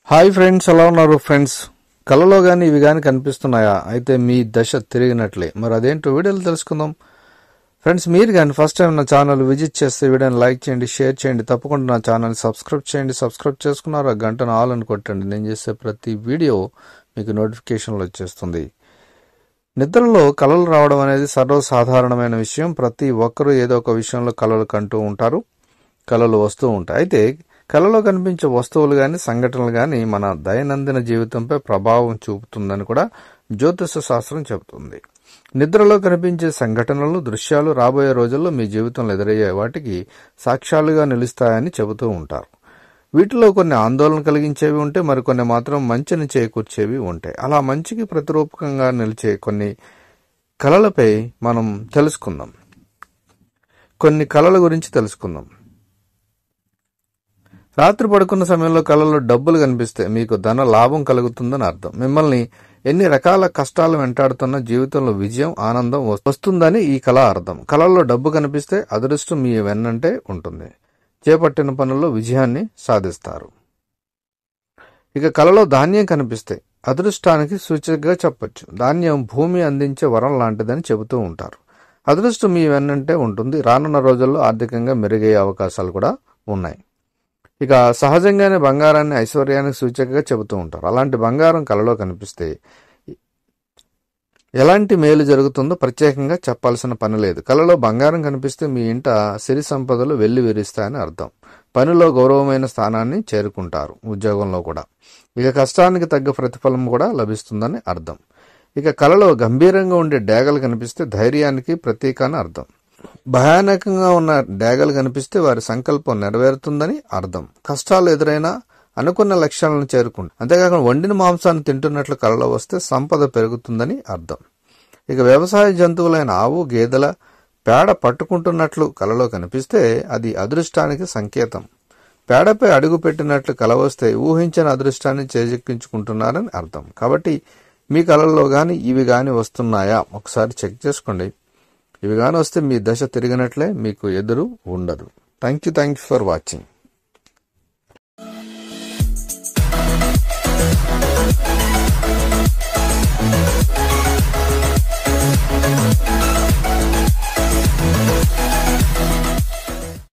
hi friends ఎలా ఉన్నారు friends కళలో కానీ ఇవి కానీ కనిపిస్తున్నాయా అయితే మీ దశ తిరిగినట్లే మరి అదేంటో వీడియోలు తెలుసుకుందాం ఫ్రెండ్స్ మీరు కానీ ఫస్ట్ టైం నా ఛానల్ విజిట్ చేస్తే వీడియోని లైక్ చేయండి షేర్ చేయండి తప్పకుండా నా ఛానల్ సబ్స్క్రైబ్ చేయండి సబ్స్క్రైబ్ చేసుకున్నారు ఆ గంటను ఆల్ అని కొట్టండి నేను చేసే ప్రతి వీడియో మీకు నోటిఫికేషన్లు వచ్చేస్తుంది నిద్రలో కళలు రావడం అనేది సర్వసాధారణమైన విషయం ప్రతి ఒక్కరూ ఏదో ఒక విషయంలో కళలు కంటూ ఉంటారు కళలు వస్తూ ఉంటాయి అయితే కళలో కనిపించే వస్తువులు కానీ సంఘటనలు కానీ మన దైనందిన జీవితంపై ప్రభావం చూపుతుందని కూడా జ్యోతిష శాస్త్రం చెబుతుంది నిద్రలో కనిపించే సంఘటనలు దృశ్యాలు రాబోయే రోజుల్లో మీ జీవితంలో ఎదురయ్యే వాటికి సాక్ష్యాలుగా నిలుస్తాయని చెబుతూ ఉంటారు వీటిలో కొన్ని ఆందోళన కలిగించేవి ఉంటే మరికొన్ని మాత్రం మంచిని చేకూర్చేవి ఉంటాయి అలా మంచికి ప్రతిరూపకంగా నిలిచే కొన్ని కళలపై మనం తెలుసుకుందాం కొన్ని కళల గురించి తెలుసుకుందాం రాత్రి పడుకున్న సమయంలో కళలో డబ్బులు కనిపిస్తే మీకు ధన లాభం కలుగుతుందని అర్థం మిమ్మల్ని ఎన్ని రకాల కష్టాలు వెంటాడుతున్న జీవితంలో విజయం ఆనందం వస్తుందని ఈ కళ అర్థం కళల్లో డబ్బు కనిపిస్తే అదృష్టం మీ వెన్నంటే ఉంటుంది చేపట్టిన పనుల్లో విజయాన్ని సాధిస్తారు ఇక కళలో ధాన్యం కనిపిస్తే అదృష్టానికి సూచికగా చెప్పొచ్చు ధాన్యం భూమి అందించే వరం లాంటిదని చెబుతూ ఉంటారు అదృష్టం మీ వెన్నంటే ఉంటుంది రానున్న రోజుల్లో ఆర్థికంగా మెరుగయ్యే అవకాశాలు కూడా ఉన్నాయి ఇక సహజంగానే బంగారాన్ని ఐశ్వర్యానికి సూచికగా చెబుతూ ఉంటారు అలాంటి బంగారం కళలో కనిపిస్తే ఎలాంటి మేలు జరుగుతుందో ప్రత్యేకంగా చెప్పాల్సిన పని లేదు కళలో బంగారం కనిపిస్తే మీ ఇంట సిరి సంపదలు వెళ్లి విరుస్తాయని అర్థం పనిలో గౌరవమైన స్థానాన్ని చేరుకుంటారు ఉద్యోగంలో కూడా ఇక కష్టానికి తగ్గ ప్రతిఫలం కూడా లభిస్తుందని అర్థం ఇక కళలో గంభీరంగా ఉండే డేగలు కనిపిస్తే ధైర్యానికి ప్రతీక అని అర్థం భయానకంగా ఉన్న డేగలు కనిపిస్తే వారి సంకల్పం నెరవేరుతుందని అర్థం కష్టాలు ఎదురైనా అనుకున్న లక్ష్యాలను చేరుకుంటారు అంతేకాకుండా వండిన మాంసాన్ని తింటున్నట్లు కళలో వస్తే సంపద పెరుగుతుందని అర్థం ఇక వ్యవసాయ జంతువులైన ఆవు గేదెల పేడ పట్టుకుంటున్నట్లు కళలో కనిపిస్తే అది అదృష్టానికి సంకేతం పేడపై అడుగు పెట్టినట్లు కల వస్తే ఊహించిన అదృష్టాన్ని చేజెక్కించుకుంటున్నారని అర్థం కాబట్టి మీ కళల్లో కానీ ఇవి కానీ వస్తున్నాయా ఒకసారి చెక్ చేసుకోండి ఇవి కానీ వస్తే మీ దశ తిరిగినట్లే మీకు ఎదురు ఉండదు thank you thank you for watching